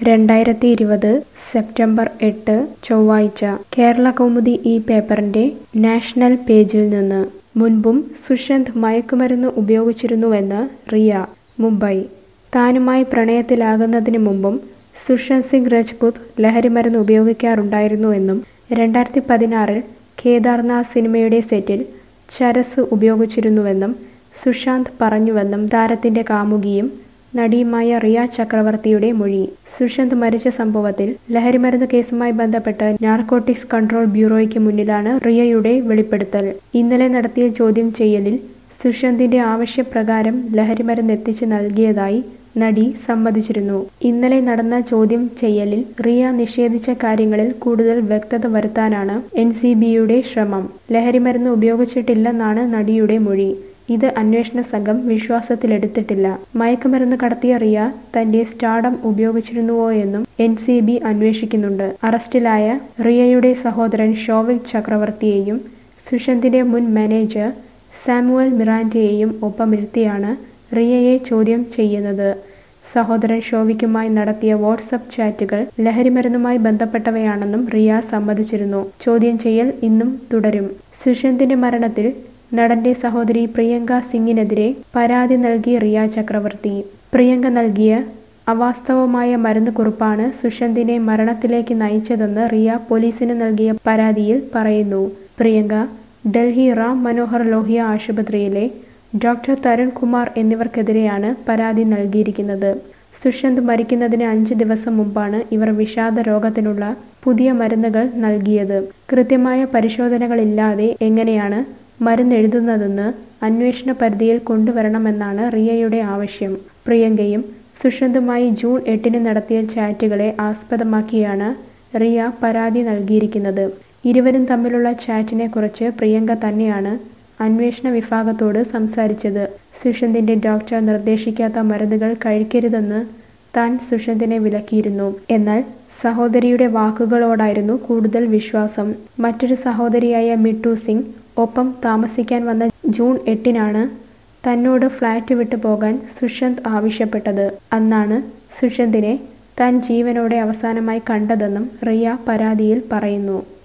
രണ്ടായിരത്തി ഇരുപത് സെപ്റ്റംബർ എട്ട് ചൊവ്വാഴ്ച കേരള കൗമുദി ഈ പേപ്പറിന്റെ നാഷണൽ പേജിൽ നിന്ന് മുൻപും സുഷന്ത് മയക്കുമരുന്ന് ഉപയോഗിച്ചിരുന്നുവെന്ന് റിയ മുംബൈ താനുമായി പ്രണയത്തിലാകുന്നതിന് മുമ്പും സുഷന്ത് സിംഗ് രജ്പുത് ലഹരിമരുന്ന് ഉപയോഗിക്കാറുണ്ടായിരുന്നുവെന്നും രണ്ടായിരത്തി പതിനാറിൽ കേദാർനാഥ് സിനിമയുടെ സെറ്റിൽ ചരസ് ഉപയോഗിച്ചിരുന്നുവെന്നും സുശാന്ത് പറഞ്ഞുവെന്നും താരത്തിന്റെ കാമുകിയും നടിയുമായ റിയ ചക്രവർത്തിയുടെ മൊഴി സുഷന്ത് മരിച്ച സംഭവത്തിൽ ലഹരിമരുന്ന് കേസുമായി ബന്ധപ്പെട്ട് നാർക്കോട്ടിക്സ് കൺട്രോൾ ബ്യൂറോയ്ക്ക് മുന്നിലാണ് റിയയുടെ വെളിപ്പെടുത്തൽ ഇന്നലെ നടത്തിയ ചോദ്യം ചെയ്യലിൽ സുഷന്തിന്റെ ആവശ്യപ്രകാരം ലഹരിമരുന്ന് എത്തിച്ചു നൽകിയതായി നടി സമ്മതിച്ചിരുന്നു ഇന്നലെ നടന്ന ചോദ്യം ചെയ്യലിൽ റിയ നിഷേധിച്ച കാര്യങ്ങളിൽ കൂടുതൽ വ്യക്തത വരുത്താനാണ് എൻ സി ബിയുടെ ശ്രമം ലഹരിമരുന്ന് ഉപയോഗിച്ചിട്ടില്ലെന്നാണ് നടിയുടെ മൊഴി ഇത് അന്വേഷണ സംഘം വിശ്വാസത്തിലെടുത്തിട്ടില്ല മയക്കുമരുന്ന് കടത്തിയ റിയ തന്റെ സ്റ്റാഡം ഉപയോഗിച്ചിരുന്നുവോയെന്നും എൻ സി ബി അന്വേഷിക്കുന്നുണ്ട് അറസ്റ്റിലായ റിയയുടെ സഹോദരൻ ഷോവിക് ചക്രവർത്തിയെയും സുഷന്തിന്റെ മുൻ മാനേജർ സാമുവൽ മിറാൻഡയെയും ഒപ്പമിരുത്തിയാണ് റിയയെ ചോദ്യം ചെയ്യുന്നത് സഹോദരൻ ഷോവിക്കുമായി നടത്തിയ വാട്സപ്പ് ചാറ്റുകൾ ലഹരിമരുന്നുമായി ബന്ധപ്പെട്ടവയാണെന്നും റിയ സമ്മതിച്ചിരുന്നു ചോദ്യം ചെയ്യൽ ഇന്നും തുടരും സുഷന്തിന്റെ മരണത്തിൽ നടന്റെ സഹോദരി പ്രിയങ്ക സിംഗിനെതിരെ പരാതി നൽകി റിയ ചക്രവർത്തി പ്രിയങ്ക നൽകിയ അവാസ്തവമായ മരുന്ന് കുറിപ്പാണ് സുഷന്തിനെ മരണത്തിലേക്ക് നയിച്ചതെന്ന് റിയ പോലീസിന് നൽകിയ പരാതിയിൽ പറയുന്നു പ്രിയങ്ക ഡൽഹി റാം മനോഹർ ലോഹിയ ആശുപത്രിയിലെ ഡോക്ടർ തരുൺ കുമാർ എന്നിവർക്കെതിരെയാണ് പരാതി നൽകിയിരിക്കുന്നത് സുഷന്ത് മരിക്കുന്നതിന് അഞ്ച് ദിവസം മുമ്പാണ് ഇവർ വിഷാദ രോഗത്തിനുള്ള പുതിയ മരുന്നുകൾ നൽകിയത് കൃത്യമായ പരിശോധനകളില്ലാതെ എങ്ങനെയാണ് മരുന്ന് എഴുതുന്നതെന്ന് അന്വേഷണ പരിധിയിൽ കൊണ്ടുവരണമെന്നാണ് റിയയുടെ ആവശ്യം പ്രിയങ്കയും സുഷന്തുമായി ജൂൺ എട്ടിന് നടത്തിയ ചാറ്റുകളെ ആസ്പദമാക്കിയാണ് റിയ പരാതി നൽകിയിരിക്കുന്നത് ഇരുവരും തമ്മിലുള്ള ചാറ്റിനെ കുറിച്ച് പ്രിയങ്ക തന്നെയാണ് അന്വേഷണ വിഭാഗത്തോട് സംസാരിച്ചത് സുഷന്തിന്റെ ഡോക്ടർ നിർദ്ദേശിക്കാത്ത മരുന്നുകൾ കഴിക്കരുതെന്ന് താൻ സുഷന്തിനെ വിലക്കിയിരുന്നു എന്നാൽ സഹോദരിയുടെ വാക്കുകളോടായിരുന്നു കൂടുതൽ വിശ്വാസം മറ്റൊരു സഹോദരിയായ മിട്ടു സിംഗ് ഒപ്പം താമസിക്കാൻ വന്ന ജൂൺ എട്ടിനാണ് തന്നോട് ഫ്ലാറ്റ് വിട്ടു പോകാൻ സുഷന്ത് ആവശ്യപ്പെട്ടത് അന്നാണ് സുഷന്തിനെ താൻ ജീവനോടെ അവസാനമായി കണ്ടതെന്നും റിയ പരാതിയിൽ പറയുന്നു